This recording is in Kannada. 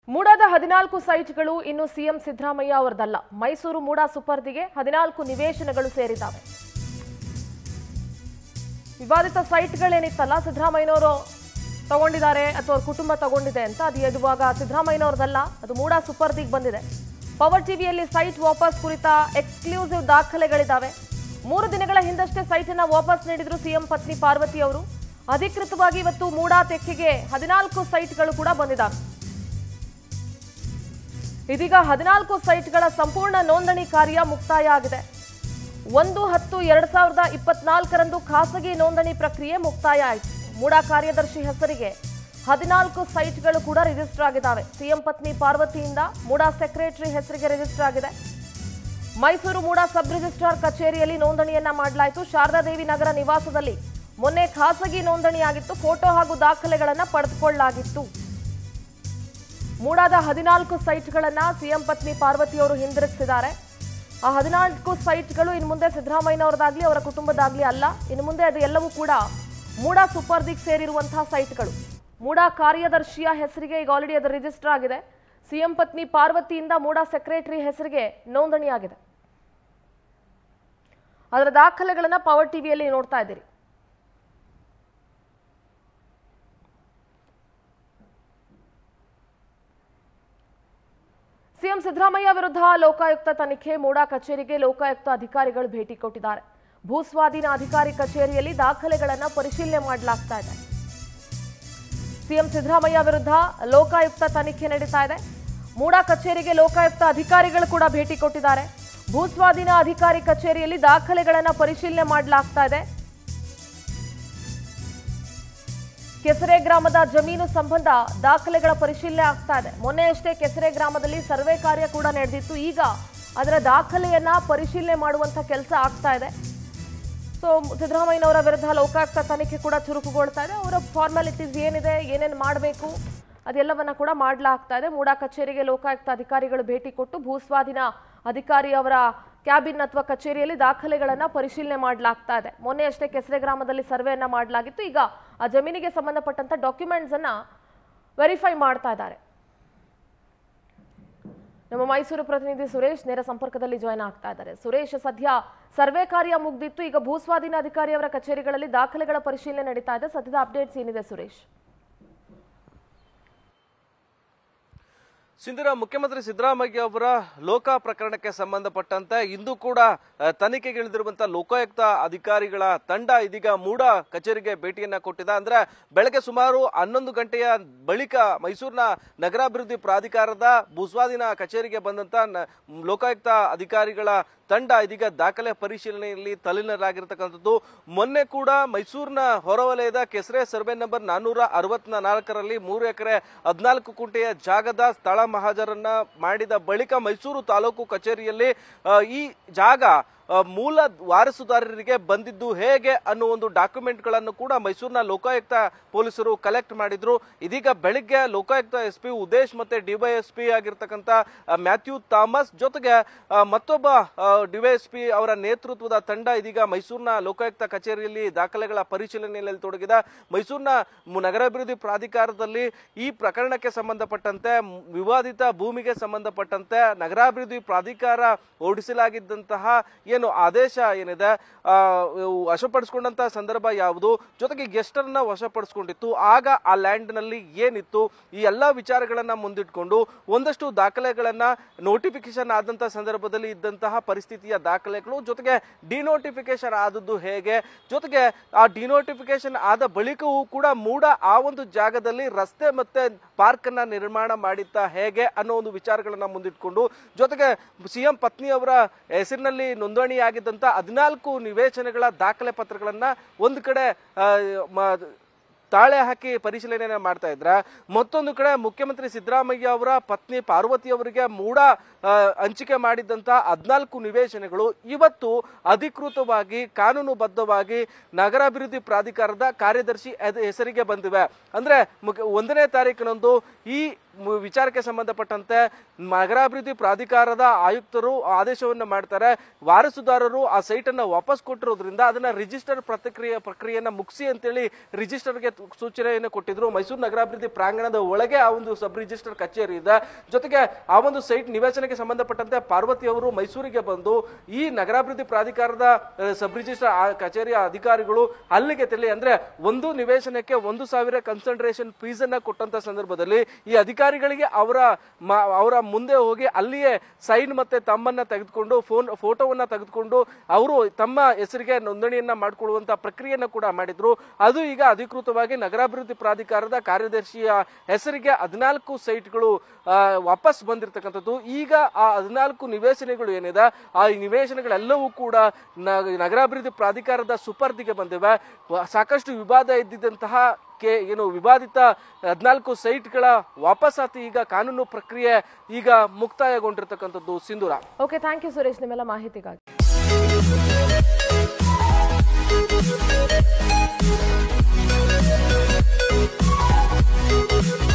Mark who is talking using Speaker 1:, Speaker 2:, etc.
Speaker 1: ಮೂಡಾದ ಹದಿನಾಲ್ಕು ಸೈಟ್ಗಳು ಇನ್ನು ಸಿಎಂ ಸಿದ್ದರಾಮಯ್ಯ ಅವರದಲ್ಲ ಮೈಸೂರು ಮೂಡಾ ಸುಪರ್ದಿಗೆ ಹದಿನಾಲ್ಕು ನಿವೇಶನಗಳು ಸೇರಿದ್ದಾವೆ ವಿವಾದಿತ ಸೈಟ್ಗಳೇನಿತ್ತಲ್ಲ ಸಿದ್ದರಾಮಯ್ಯನವರು ತಗೊಂಡಿದ್ದಾರೆ ಅಥವಾ ಅವ್ರ ಕುಟುಂಬ ತಗೊಂಡಿದೆ ಅಂತ ಅದು ಇವಾಗ ಸಿದ್ದರಾಮಯ್ಯನವ್ರದಲ್ಲ ಅದು ಮೂಡಾ ಸುಪರ್ದಿಗೆ ಬಂದಿದೆ ಪವರ್ ಟಿವಿಯಲ್ಲಿ ಸೈಟ್ ವಾಪಸ್ ಕುರಿತ ಎಕ್ಸ್ಕ್ಲೂಸಿವ್ ದಾಖಲೆಗಳಿದ್ದಾವೆ ಮೂರು ದಿನಗಳ ಹಿಂದಷ್ಟೇ ಸೈಟನ್ನ ವಾಪಸ್ ನೀಡಿದ್ರು ಸಿಎಂ ಪತ್ನಿ ಪಾರ್ವತಿ ಅವರು ಅಧಿಕೃತವಾಗಿ ಇವತ್ತು ಮೂಡಾ ತೆಕ್ಕೆಗೆ ಹದಿನಾಲ್ಕು ಸೈಟ್ಗಳು ಕೂಡ ಬಂದಿದ್ದಾವೆ ಇದೀಗ ಹದಿನಾಲ್ಕು ಸೈಟ್ಗಳ ಸಂಪೂರ್ಣ ನೋಂದಣಿ ಕಾರ್ಯ ಮುಕ್ತಾಯ ಆಗಿದೆ ಒಂದು ಹತ್ತು ಎರಡ್ ಸಾವಿರದ ಇಪ್ಪತ್ನಾಲ್ಕರಂದು ಖಾಸಗಿ ನೋಂದಣಿ ಪ್ರಕ್ರಿಯೆ ಮುಕ್ತಾಯ ಆಯಿತು ಮೂಡಾ ಕಾರ್ಯದರ್ಶಿ ಹೆಸರಿಗೆ ಹದಿನಾಲ್ಕು ಸೈಟ್ಗಳು ಕೂಡ ರಿಜಿಸ್ಟರ್ ಆಗಿದ್ದಾವೆ ಸಿಎಂ ಪತ್ನಿ ಪಾರ್ವತಿಯಿಂದ ಮೂಡಾ ಸೆಕ್ರೆಟರಿ ಹೆಸರಿಗೆ ರಿಜಿಸ್ಟರ್ ಆಗಿದೆ ಮೈಸೂರು ಮೂಡಾ ಸಬ್ ರಿಜಿಸ್ಟ್ರಾರ್ ಕಚೇರಿಯಲ್ಲಿ ನೋಂದಣಿಯನ್ನ ಮಾಡಲಾಯಿತು ಶಾರದಾದೇವಿ ನಗರ ನಿವಾಸದಲ್ಲಿ ಮೊನ್ನೆ ಖಾಸಗಿ ನೋಂದಣಿಯಾಗಿತ್ತು ಫೋಟೋ ಹಾಗೂ ದಾಖಲೆಗಳನ್ನ ಪಡೆದುಕೊಳ್ಳಲಾಗಿತ್ತು ಮೂಡಾದ ಹದಿನಾಲ್ಕು ಸೈಟ್ಗಳನ್ನ ಸಿಎಂ ಪತ್ನಿ ಪಾರ್ವತಿಯವರು ಹಿಂದಿರುಗಿಸಿದ್ದಾರೆ ಆ ಹದಿನಾಲ್ಕು ಸೈಟ್ಗಳು ಇನ್ನು ಮುಂದೆ ಸಿದ್ದರಾಮಯ್ಯನವರದಾಗ್ಲಿ ಅವರ ಕುಟುಂಬದಾಗ್ಲಿ ಅಲ್ಲ ಇನ್ನು ಮುಂದೆ ಅದು ಎಲ್ಲವೂ ಕೂಡ ಮೂಡಾ ಸುಪರ್ದಿಗೆ ಸೇರಿರುವಂತಹ ಸೈಟ್ಗಳು ಮೂಡಾ ಕಾರ್ಯದರ್ಶಿಯ ಹೆಸರಿಗೆ ಈಗ ಆಲ್ರೆಡಿ ಅದು ರಿಜಿಸ್ಟರ್ ಆಗಿದೆ ಸಿಎಂ ಪತ್ನಿ ಪಾರ್ವತಿಯಿಂದ ಮೂಡಾ ಸೆಕ್ರೆಟರಿ ಹೆಸರಿಗೆ ನೋಂದಣಿಯಾಗಿದೆ ಅದರ ದಾಖಲೆಗಳನ್ನ ಪವರ್ ಟಿವಿಯಲ್ಲಿ ನೋಡ್ತಾ ಇದ್ದೀರಿ ಸಿಎಂ ಸಿದ್ದರಾಮಯ್ಯ ವಿರುದ್ಧ ಲೋಕಾಯುಕ್ತ ತನಿಖೆ ಮೂಡಾ ಕಚೇರಿಗೆ ಲೋಕಾಯುಕ್ತ ಅಧಿಕಾರಿಗಳು ಭೇಟಿ ಕೊಟ್ಟಿದ್ದಾರೆ ಭೂಸ್ವಾಧೀನ ಅಧಿಕಾರಿ ಕಚೇರಿಯಲ್ಲಿ ದಾಖಲೆಗಳನ್ನ ಪರಿಶೀಲನೆ ಮಾಡಲಾಗ್ತಾ ಇದೆ ಸಿಎಂ ಸಿದ್ದರಾಮಯ್ಯ ವಿರುದ್ಧ ಲೋಕಾಯುಕ್ತ ತನಿಖೆ ನಡೀತಾ ಇದೆ ಮೂಡಾ ಕಚೇರಿಗೆ ಲೋಕಾಯುಕ್ತ ಅಧಿಕಾರಿಗಳು ಕೂಡ ಭೇಟಿ ಕೊಟ್ಟಿದ್ದಾರೆ ಭೂಸ್ವಾಧೀನ ಅಧಿಕಾರಿ ಕಚೇರಿಯಲ್ಲಿ ದಾಖಲೆಗಳನ್ನ ಪರಿಶೀಲನೆ ಮಾಡಲಾಗ್ತಾ ಇದೆ ಕೆಸರೆ ಗ್ರಾಮದ ಜಮೀನು ಸಂಬಂಧ ದಾಖಲೆಗಳ ಪರಿಶೀಲನೆ ಆಗ್ತಾ ಇದೆ ಮೊನ್ನೆ ಅಷ್ಟೇ ಕೆಸರೆ ಗ್ರಾಮದಲ್ಲಿ ಸರ್ವೆ ಕಾರ್ಯ ಕೂಡ ನಡೆದಿತ್ತು ಈಗ ಅದರ ದಾಖಲೆಯನ್ನ ಪರಿಶೀಲನೆ ಮಾಡುವಂತ ಕೆಲಸ ಆಗ್ತಾ ಇದೆ ಸೊ ಸಿದ್ದರಾಮಯ್ಯನವರ ವಿರುದ್ಧ ಲೋಕಾಯುಕ್ತ ತನಿಖೆ ಕೂಡ ಚುರುಕುಗೊಳ್ತಾ ಇದೆ ಅವರ ಫಾರ್ಮಾಲಿಟೀಸ್ ಏನಿದೆ ಏನೇನು ಮಾಡಬೇಕು ಅದೆಲ್ಲವನ್ನ ಕೂಡ ಮಾಡಲಾಗ್ತಾ ಇದೆ ಮೂಡಾ ಕಚೇರಿಗೆ ಲೋಕಾಯುಕ್ತ ಅಧಿಕಾರಿಗಳು ಭೇಟಿ ಕೊಟ್ಟು ಭೂಸ್ವಾಧೀನ ಅಧಿಕಾರಿ ಅವರ ಕ್ಯಾಬಿನ್ ಅಥವಾ ಕಚೇರಿಯಲ್ಲಿ ದಾಖಲೆಗಳನ್ನ ಪರಿಶೀಲನೆ ಮಾಡಲಾಗ್ತಾ ಇದೆ ಮೊನ್ನೆ ಅಷ್ಟೇ ಕೆಸರೆ ಗ್ರಾಮದಲ್ಲಿ ಸರ್ವೆಯನ್ನ ಮಾಡಲಾಗಿತ್ತು ಈಗ ಆ ಜಮೀನಿಗೆ ಸಂಬಂಧಪಟ್ಟಂತ ಡಾಕ್ಯುಮೆಂಟ್ಸ್ ಅನ್ನ ವೆರಿಫೈ ಮಾಡ್ತಾ ಇದ್ದಾರೆ ನಮ್ಮ ಮೈಸೂರು ಪ್ರತಿನಿಧಿ ಸುರೇಶ್ ನೇರ ಸಂಪರ್ಕದಲ್ಲಿ ಜಾಯ್ನ್ ಆಗ್ತಾ ಇದ್ದಾರೆ ಸುರೇಶ್ ಸದ್ಯ ಸರ್ವೆ ಕಾರ್ಯ ಮುಗ್ದಿತ್ತು ಈಗ ಭೂಸ್ವಾಧೀನ ಅಧಿಕಾರಿಯವರ ಕಚೇರಿಗಳಲ್ಲಿ ದಾಖಲೆಗಳ ಪರಿಶೀಲನೆ ನಡೀತಾ ಇದೆ ಸದ್ಯದ ಅಪ್ಡೇಟ್ಸ್ ಏನಿದೆ ಸುರೇಶ್
Speaker 2: ಸಿಂಧೂರ ಮುಖ್ಯಮಂತ್ರಿ ಸಿದ್ದರಾಮಯ್ಯ ಅವರ ಲೋಕ ಪ್ರಕರಣಕ್ಕೆ ಸಂಬಂಧಪಟ್ಟಂತೆ ಇಂದು ಕೂಡ ಅಹ್, ತನಿಖೆಗಿಳಿದಿರುವಂತಹ ಲೋಕಾಯುಕ್ತ ಅಧಿಕಾರಿಗಳ ತಂಡ ಇದೀಗ ಮೂಡ ಕಚೇರಿಗೆ ಭೇಟಿಯನ್ನ ಕೊಟ್ಟಿದೆ ಅಂದ್ರೆ ಬೆಳಗ್ಗೆ ಸುಮಾರು ಹನ್ನೊಂದು ಗಂಟೆಯ ಬಳಿಕ ಮೈಸೂರಿನ ನಗರಾಭಿವೃದ್ಧಿ ಪ್ರಾಧಿಕಾರದ ಭೂಸ್ವಾಧೀನ ಕಚೇರಿಗೆ ಬಂದಂತ ನ- ಲೋಕಾಯುಕ್ತ ಅಧಿಕಾರಿಗಳ ತಂಡ ಇದೀಗ ದಾಖಲೆ ಪರಿಶೀಲನೆಯಲ್ಲಿ ತಲ್ಲೀನರಾಗಿರ್ತಕ್ಕಂಥದ್ದು ಮೊನ್ನೆ ಕೂಡ ಮೈಸೂರಿನ ಹೊರವಲಯದ ಕೆಸರೆ ಸರ್ವೆ ನಂಬರ್ ನಾನ್ನೂರ ಅರವತ್ನ ನಾಲ್ಕರಲ್ಲಿ ಮೂರು ಎಕರೆ ಹದಿನಾಲ್ಕು ಕುಂಟೆಯ ಜಾಗದ ಸ್ಥಳ ಮಹಾಜರನ್ನ ಮಾಡಿದ ಬಳಿಕ ಮೈಸೂರು ತಾಲೂಕು ಕಚೇರಿಯಲ್ಲಿ ಆ, ಈ ಜಾಗ ಆ, ಮೂಲ ವಾರಸುದಾರರಿಗೆ ಬಂದಿದ್ದು ಹೇಗೆ ಅನ್ನೋ ಒಂದು ಡಾಕ್ಯುಮೆಂಟ್ ಗಳನ್ನು ಕೂಡ ಮೈಸೂರಿನ ಲೋಕಾಯುಕ್ತ ಪೊಲೀಸರು ಕಲೆಕ್ಟ್ ಮಾಡಿದ್ರು ಇದೀಗ ಬೆಳಿಗ್ಗೆ ಲೋಕಾಯುಕ್ತ ಎಸ್ ಪಿ ಉದೇಶ್ ಮತ್ತೆ ಡಿವೈಎಸ್ಪಿ ಆಗಿರ್ತಕ್ಕಂಥ ಆ, ಮ್ಯಾಥ್ಯೂ ಥಾಮಸ್ ಜೊತೆಗೆ ಆ, ಮತ್ತೊಬ್ಬ ಡಿವೈಎಸ್ಪಿ ಅವರ ನೇತೃತ್ವದ ತಂಡ ಇದೀಗ ಮೈಸೂರಿನ ಲೋಕಾಯುಕ್ತ ಕಚೇರಿಯಲ್ಲಿ ದಾಖಲೆಗಳ ಪರಿಶೀಲನೆಯಲ್ಲಿ ತೊಡಗಿದೆ ಮೈಸೂರಿನ ಮು- ನಗರಾಭಿವೃದ್ಧಿ ಪ್ರಾಧಿಕಾರದಲ್ಲಿ ಈ ಪ್ರಕರಣಕ್ಕೆ ಸಂಬಂಧಪಟ್ಟಂತೆ ಮ್- ವಿವಾದಿತ ಭೂಮಿಗೆ ಸಂಬಂಧಪಟ್ಟಂತೆ ನಗರಾಭಿವೃದ್ಧಿ ಪ್ರಾಧಿಕಾರ ಹೊರಡಿಸಲಾಗಿದ್ದಂತಹ ಏನು ಆದೇಶ ಏನಿದೆ ಆ, ಇವು ವಶಪಡಿಸಿಕೊಂಡಂತಹ ಸಂದರ್ಭ ಯಾವುದು ಜೊತೆಗೆ ಎಷ್ಟರನ್ನ ವಶಪಡಿಸಿಕೊಂಡಿತ್ತು ಆಗ ಆ ಲ್ಯಾಂಡ್ ನಲ್ಲಿ ಏನಿತ್ತು ಈ ಎಲ್ಲಾ ವಿಚಾರಗಳನ್ನ ಮುಂದಿಟ್ಕೊಂಡು ಒಂದಷ್ಟು ದಾಖಲೆಗಳನ್ನ ನೋಟಿಫಿಕೇಶನ್ ಆದಂತ ಸಂದರ್ಭದಲ್ಲಿ ಇದ್ದಂತಹ ಪರಿಸ್ಥಿತಿಯ ದಾಖಲೆಗಳು ಜೊತೆಗೆ ಡಿನೋಟಿಫಿಕೇಶನ್ ಆದದ್ದು ಹೇಗೆ ಜೊತೆಗೆ ಆ ಡಿನೋಟಿಫಿಕೇಶನ್ ಆದ ಬಳಿಕವೂ ಕೂಡ ಮೂಡ ಆ ಒಂದು ಜಾಗದಲ್ಲಿ ರಸ್ತೆ ಮತ್ತೆ ಪಾರ್ಕ್ ಅನ್ನ ನಿರ್ಮಾಣ ಮಾಡಿತ್ತ ಹೇಗೆ ಅನ್ನೋ ಒಂದು ವಿಚಾರಗಳನ್ನ ಮುಂದಿಟ್ಕೊಂಡು ಜೊತೆಗೆ ಸಿಎಂ ಪತ್ನಿ ಅವರ ಹೆಸರಿನಲ್ಲಿ ನೋಂದಣಿಯಾಗಿದ್ದಂತ ಹದಿನಾಲ್ಕು ನಿವೇಶನಗಳ ದಾಖಲೆ ಪತ್ರಗಳನ್ನ ಒಂದು ಕಡೆ ಆ, ಮ- ತಾಳೆ ಹಾಕಿ ಪರಿಶೀಲನೆ ಮಾಡ್ತಾ ಇದ್ರ ಮತ್ತೊಂದು ಕಡೆ ಮುಖ್ಯಮಂತ್ರಿ ಸಿದ್ದರಾಮಯ್ಯ ಅವರ ಪತ್ನಿ ಪಾರ್ವತಿ ಅವರಿಗೆ ಮೂಡ ಆ, ಹಂಚಿಕೆ ಮಾಡಿದಂತ ಹದಿನಾಲ್ಕು ನಿವೇಶನಗಳು ಇವತ್ತು ಅಧಿಕೃತವಾಗಿ ಕಾನೂನುಬದ್ಧವಾಗಿ ನಗರಾಭಿವೃದ್ಧಿ ಪ್ರಾಧಿಕಾರದ ಕಾರ್ಯದರ್ಶಿ ಅದ್- ಹೆಸರಿಗೆ ಬಂದಿವೆ ಅಂದ್ರೆ ಮುಖ್ಯ- ಒಂದನೇ ತಾರೀಕಿನಂದು ಈ ಮು- ವಿಚಾರಕ್ಕೆ ಸಂಬಂಧಪಟ್ಟಂತೆ ನಗರಾಭಿವೃದ್ಧಿ ಪ್ರಾಧಿಕಾರದ ಆಯುಕ್ತರು ಆದೇಶವನ್ನ ಮಾಡ್ತಾರೆ ವಾರಸುದಾರರು ಆ ಸೈಟ್ ಅನ್ನ ವಾಪಸ್ ಕೊಟ್ಟಿರೋದ್ರಿಂದ ಅದನ್ನ ರಿಜಿಸ್ಟರ್ ಪ್ರತಿಕ್ರಿಯೆ ಪ್ರಕ್ರಿಯೆಯನ್ನ ಮುಗಿಸಿ ಅಂತೇಳಿ ರಿಜಿಸ್ಟರ್ಗೆ ಸೂಚನೆಯನ್ನು ಕೊಟ್ಟಿದ್ರು ಮೈಸೂರು ನಗರಾಭಿವೃದ್ಧಿ ಪ್ರಾಂಗಣದ ಒಳಗೆ ಆ ಒಂದು ಸಬ್ ರಿಜಿಸ್ಟರ್ ಕಚೇರಿ ಇದೆ ಜೊತೆಗೆ ಆ ಒಂದು ಸೈಟ್ ನಿವೇಶನಕ್ಕೆ ಸಂಬಂಧಪಟ್ಟಂತೆ ಪಾರ್ವತಿ ಅವರು ಮೈಸೂರಿಗೆ ಬಂದು ಈ ನಗರಾಭಿವೃದ್ಧಿ ಪ್ರಾಧಿಕಾರದ ಅಹ್, ಸಬ್ ರಿಜಿಸ್ಟರ್ ಆ ಕಚೇರಿಯ ಅಧಿಕಾರಿಗಳು ಅಲ್ಲಿಗೆ ತೆರಳಿ ಅಂದ್ರೆ ಒಂದು ನಿವೇಶನಕ್ಕೆ ಒಂದು ಸಾವಿರ ಕನ್ಸಂಟ್ರೇಷನ್ ಫೀಸ್ ಅನ್ನ ಕೊಟ್ಟಂತ ಸಂದರ್ಭದಲ್ಲಿ ಈ ಅಧಿಕಾರಿಗಳಿಗೆ ಅವರ ಮ- ಅವರ ಮುಂದೆ ಹೋಗಿ ಅಲ್ಲಿಯೇ ಸೈನ್ ಮತ್ತೆ ತಮ್ಮನ್ನ ತೆಗೆದುಕೊಂಡು ಫೋನ್ ಫೋಟೋವನ್ನ ತೆಗೆದುಕೊಂಡು ಅವರು ತಮ್ಮ ಹೆಸರಿಗೆ ನೋಂದಣಿಯನ್ನ ಮಾಡಿಕೊಳ್ಳುವಂತ ಪ್ರಕ್ರಿಯೆಯನ್ನ ಕೂಡ ಮಾಡಿದ್ರು ಅದು ಈಗ ಅಧಿಕೃತವಾಗಿ ನಗರಾಭಿವೃದ್ಧಿ ಪ್ರಾಧಿಕಾರದ ಕಾರ್ಯದರ್ಶಿಯ ಹೆಸರಿಗೆ ಹದಿನಾಲ್ಕು ಸೈಟ್ಗಳು ಆ, ವಾಪಸ್ ಬಂದಿರತಕ್ಕಂಥದ್ದು ಈಗ ಆ ಹದಿನಾಲ್ಕು ನಿವೇಶನಗಳು ಏನಿದೆ ಆ ನಿವೇಶನಗಳೆಲ್ಲವೂ ಕೂಡ ನ- ನಗರಾಭಿವೃದ್ಧಿ ಪ್ರಾಧಿಕಾರದ ಸುಪರ್ದಿಗೆ ಬಂದಿವೆ ವ- ಸಾಕಷ್ಟು ವಿವಾದ ಇದ್ದಿದ್ದಂತಹ ಕೆ ಏನು ವಿವಾದಿತ ಹದಿನಾಲ್ಕು ಸೈಟ್ಗಳ ವಾಪಸಾತಿ ಈಗ ಕಾನೂನು ಪ್ರಕ್ರಿಯೆ ಈಗ ಮುಕ್ತಾಯಗೊಂಡಿರ್ತಕ್ಕಂಥದ್ದು Sindhura
Speaker 1: okay thank you Suresh ನಿಮ್ಮೆಲ್ಲ ಮಾಹಿತಿಗಾಗಿ
Speaker 3: Thank you.